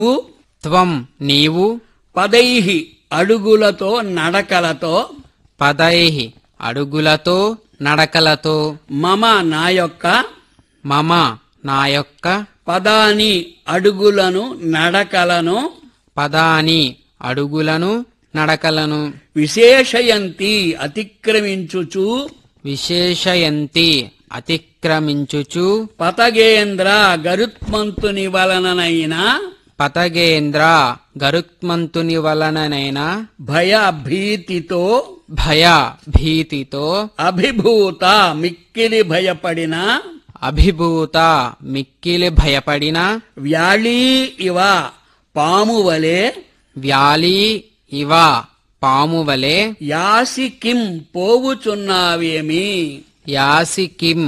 త్వం నీవు పదై అడుగులతో నడకలతో పదైః అడుగులతో నడకలతో మమ నా యొక్క మమ నా యొక్క పదాని అడుగులను నడకలను పదాని అడుగులను నడకలను విశేషయంతి అతిక్రమించుచు విశేషయంతి అతిక్రమించుచు పతగేంద్ర గరుత్మంతుని వలననైన పతగేంద్ర గరుత్మంతుని వలననైన భయ భీతితో భయ భీతితో అభిభూత మిక్కిలి భయపడిన అభిభూత మిక్కిలి భయపడిన వ్యాళీ ఇవ పాము వలె వ్యాలీ ఇవ పామువలే యాసి కిం పోవుచున్నావేమి యాసి కిం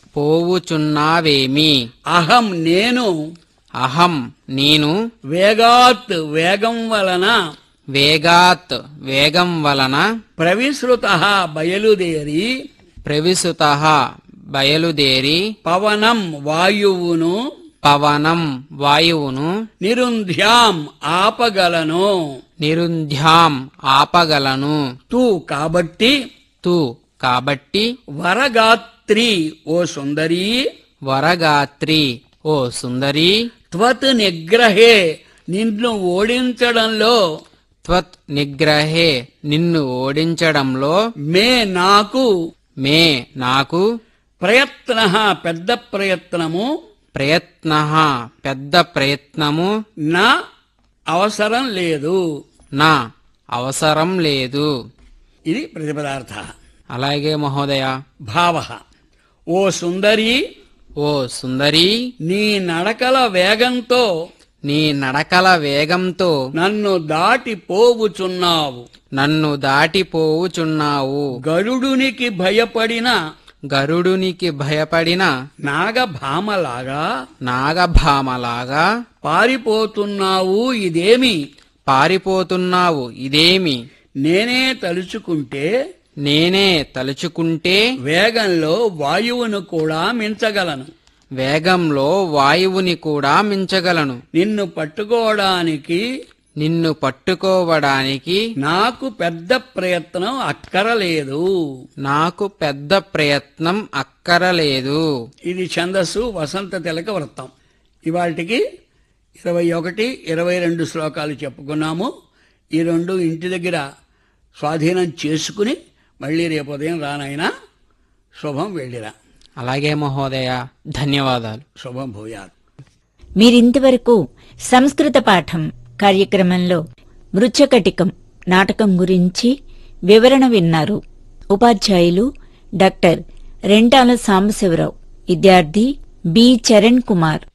పోవుచున్నావేమి అహం నేను అహం నేను వేగాత్ వేగం వలన వేగాత్ వేగం వలన ప్రవిసృత బయలుదేరి ప్రవిసుత బయలుదేరి పవనం వాయువును పవనం వాయువును నిరుంధ్యాం ఆపగలను నిరుంధ్యాం ఆపగలను తూ కాబట్టి తు కాబట్టి వరగాత్రి ఓ సుందరీ వరగాత్రి ఓ సుందరి త్వత్ నిగ్రహే నిన్ను ఓడించడంలో త్వత్ నిగ్రహే నిన్ను ఓడించడంలో మే నాకు మే నాకు ప్రయత్న పెద్ద ప్రయత్నము ప్రయత్న పెద్ద ప్రయత్నము నా అవసరం లేదు నా అవసరం లేదు ఇది ప్రతిపదార్థ అలాగే మహోదయ భావ ఓ సుందరి ఓ సుందరి నీ నడకల వేగంతో నీ నడకల వేగంతో నన్ను దాటిపోవుచున్నావు నన్ను దాటిపోవుచున్నావు గరుడునికి భయపడిన గరుడునికి భయపడిన నాగభామలాగా నాగభామలాగా పారిపోతున్నావు ఇదేమి పారిపోతున్నావు ఇదేమి నేనే తలుచుకుంటే నేనే తలుచుకుంటే వేగంలో వాయువును కూడా మించగలను వేగంలో వాయువుని కూడా మించగలను నిన్ను పట్టుకోవడానికి నిన్ను పట్టుకోవడానికి నాకు పెద్ద ప్రయత్నం అక్కరలేదు నాకు పెద్ద ప్రయత్నం అక్కరలేదు ఇది ఛందస్సు వసంత తిలక వృత్తం ఇవాటికి ఇరవై ఒకటి ఇరవై రెండు శ్లోకాలు చెప్పుకున్నాము ఈ రెండు ఇంటి దగ్గర స్వాధీనం చేసుకుని మళ్ళీ రేపు ఉదయం రానైనా శుభం వెళ్ళిరా అలాగే మహోదయ ధన్యవాదాలు శుభం భూయాత్ మీరింతవరకు సంస్కృత పాఠం కార్యక్రమంలో మృచ్చకటికం నాటకం గురించి వివరణ విన్నారు ఉపాధ్యాయులు డాక్టర్ రెంటాల సాంబశివరావు విద్యార్థి బి చరణ్ కుమార్